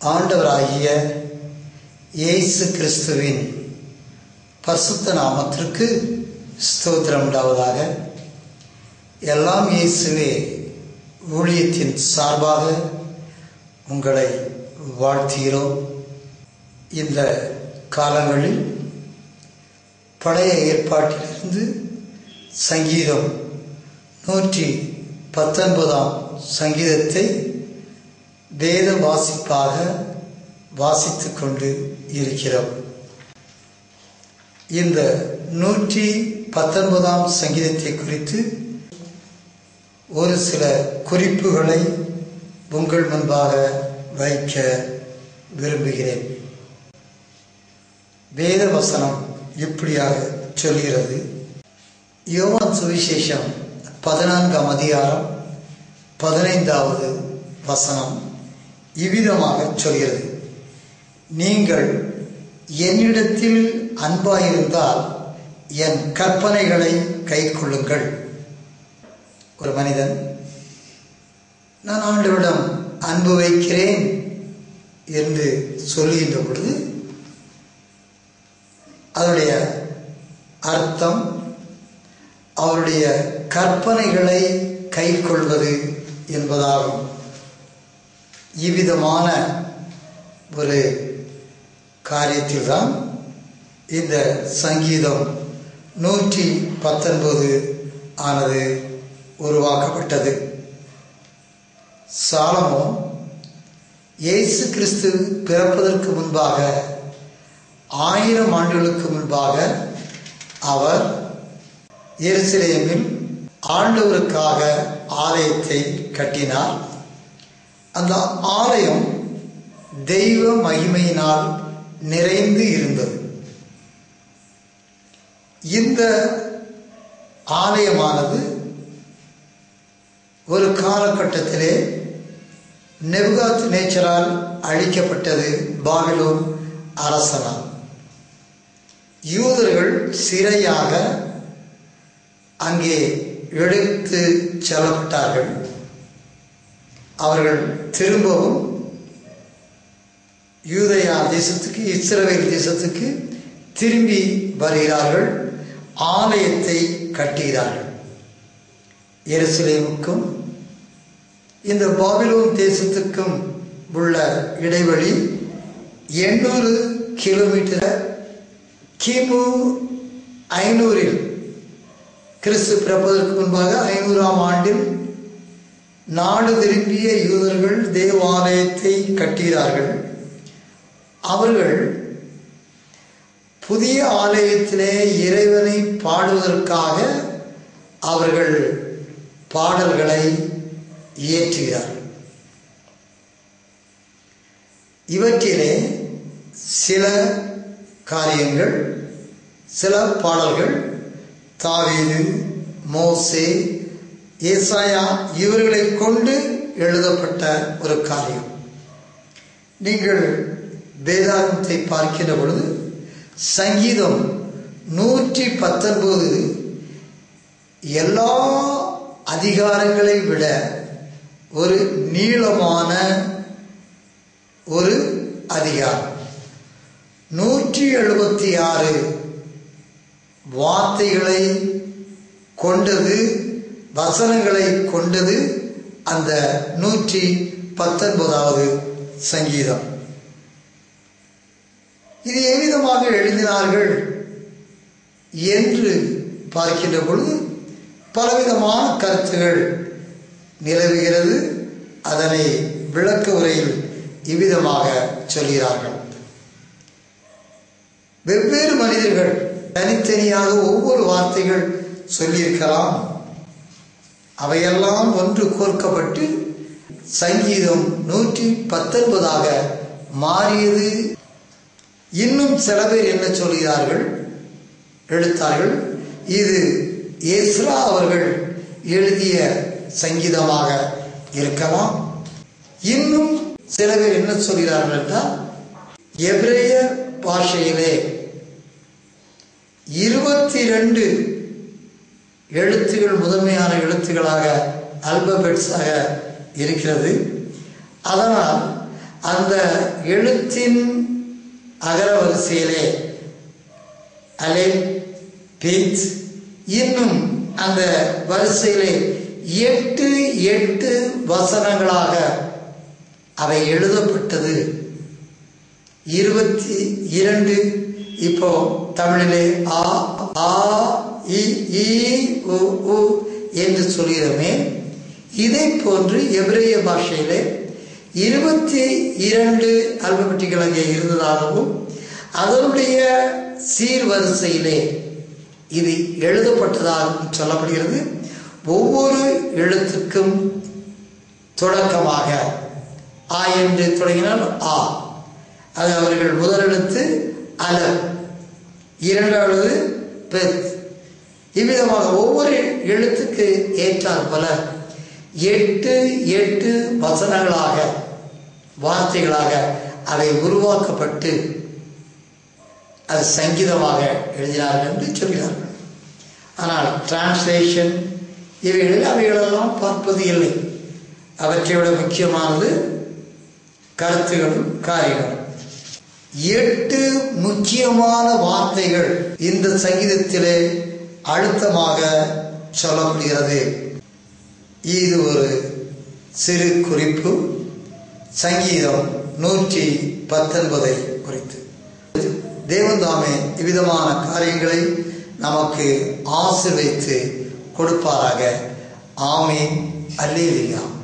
ஆண்டவராகிய இயேசு கிறிஸ்துவின் பரிசுத்த நாமத்திற்கு ஸ்தோத்திரம் உண்டாவதாக எல்லாம் இயேசுவே ஊழியத்தின் சார்பாக உங்களை வாழ்த்துகிறோம் இந்த காலங்களில் பழைய ஏற்பாட்டிலிருந்து சங்கீதம் நூற்றி பத்தொன்பதாம் சங்கீதத்தை வேத வாசிப்பாக வாசித்து கொண்டு இருக்கிறோம் இந்த நூற்றி பத்தொன்பதாம் சங்கீதத்தை குறித்து ஒரு சில குறிப்புகளை உங்கள் முன்பாக வைக்க விரும்புகிறேன் வேத வசனம் இப்படியாக சொல்கிறது யோவான் சுவிசேஷம் பதினான்காம் அதிகாரம் பதினைந்தாவது வசனம் இவ்விதமாக சொல்கிறது நீங்கள் என்னிடத்தில் அன்பாயிருந்தால் என் கற்பனைகளை கை கொள்ளுங்கள் ஒரு மனிதன் நான் ஆண்டவரிடம் அன்பு வைக்கிறேன் என்று சொல்லுகின்ற பொழுது அதனுடைய அர்த்தம் அவருடைய கற்பனைகளை கை கொள்வது என்பதாகும் இவ்விதமான ஒரு காரியத்தில்தான் இந்த சங்கீதம் நூற்றி பத்தொன்பது ஆனது உருவாக்கப்பட்டது சாலமோ இயேசு கிறிஸ்து பிறப்பதற்கு முன்பாக ஆயிரம் ஆண்டுகளுக்கு முன்பாக அவர் எருசலேமில் ஆண்டவருக்காக ஆலயத்தை கட்டினார் அந்த ஆலயம் தெய்வ மகிமையினால் நிறைந்து இருந்தது இந்த ஆலயமானது ஒரு காலகட்டத்திலே நெபுகாத் நேச்சரால் அழிக்கப்பட்டது பாபிலோன் அரசனால் யூதர்கள் சிறையாக அங்கே எடுத்து செல்லப்பட்டார்கள் அவர்கள் திரும்பவும் யூதயா தேசத்துக்கு இஸ்ரவேல் தேசத்துக்கு திரும்பி வருகிறார்கள் ஆலயத்தை கட்டுகிறார்கள் எருசலேமுக்கும் இந்த பாபிலோன் தேசத்துக்கும் உள்ள இடைவெளி எண்ணூறு கிலோமீட்டர் கிமு ஐநூறில் கிறிஸ்து பிறப்பதற்கு முன்பாக ஐநூறாம் ஆண்டில் நாடு திரும்பிய யூதர்கள் தேவாலயத்தை கட்டுகிறார்கள் அவர்கள் புதிய ஆலயத்திலே இறைவனை பாடுவதற்காக அவர்கள் பாடல்களை இயற்றுகிறார்கள் இவற்றிலே சில காரியங்கள் சில பாடல்கள் தாவீது மோசே ஏசாயா இவர்களை கொண்டு எழுதப்பட்ட ஒரு காரியம் நீங்கள் வேதாந்தத்தை பார்க்கின்ற பொழுது சங்கீதம் நூற்றி பத்தொன்பது எல்லா அதிகாரங்களை விட ஒரு நீளமான ஒரு அதிகாரம் நூற்றி எழுபத்தி ஆறு வார்த்தைகளை கொண்டது வசனங்களை கொண்டது அந்த நூற்றி பத்தொன்பதாவது சங்கீதம் இது எவ்விதமாக எழுதினார்கள் என்று பார்க்கின்ற பொழுது பலவிதமான கருத்துகள் நிலவுகிறது அதனை விளக்க உரையில் இவ்விதமாக சொல்கிறார்கள் வெவ்வேறு மனிதர்கள் தனித்தனியாக ஒவ்வொரு வார்த்தைகள் சொல்லியிருக்கலாம் அவையெல்லாம் ஒன்று கோர்க்கப்பட்டு சங்கீதம் நூற்றி பத்தொன்பதாக மாறியது இன்னும் சில பேர் என்ன சொல்கிறார்கள் எழுத்தார்கள் இது ஏஸ்ரா அவர்கள் எழுதிய சங்கீதமாக இருக்கலாம் இன்னும் சில பேர் என்ன சொல்கிறார்கள் என்றால் எபிரேய பாஷையிலே இருபத்தி ரெண்டு எழுத்துகள் முதன்மையான எழுத்துக்களாக அல்பபெட்ஸாக இருக்கிறது அதனால் அந்த எழுத்தின் அகரவரிசையிலே அலே பீத் இன்னும் அந்த வரிசையிலே எட்டு எட்டு வசனங்களாக அவை எழுதப்பட்டது இருபத்தி இரண்டு இப்போ தமிழிலே ஆ ஆ இ ஈ உ உ என்று சொல்கிறோமே இதை போன்று எபிரேய பாஷையிலே இருபத்தி இரண்டு அல்பபெட்டிகள் அங்கே இருந்ததாகவும் அதனுடைய சீர்வரிசையிலே இது எழுதப்பட்டதாகவும் சொல்லப்படுகிறது ஒவ்வொரு எழுத்துக்கும் தொடக்கமாக ஆ என்று தொடங்கினால் ஆ அது அவர்கள் முதல் எழுத்து அல இரண்டாவது பெத் இவ்விதமாக ஒவ்வொரு எழுத்துக்கு ஏற்றார் போல எட்டு எட்டு வசனங்களாக வார்த்தைகளாக அவை உருவாக்கப்பட்டு அது சங்கீதமாக எழுதினார்கள் என்று சொல்கிறார்கள் ஆனால் டிரான்ஸ்லேஷன் இவைகளில் அவைகளெல்லாம் பார்ப்பது இல்லை அவற்றை விட முக்கியமானது கருத்துகளும் காரியங்களும் எட்டு முக்கியமான வார்த்தைகள் இந்த சங்கீதத்திலே அழுத்தமாக சொல்லப்படுகிறது இது ஒரு சிறு குறிப்பு சங்கீதம் நூற்றி பத்தொன்பதை குறித்து தேவந்தாமே இவ்விதமான காரியங்களை நமக்கு ஆசிர்வைத்து கொடுப்பாராக ஆமீன் அல்லேலியா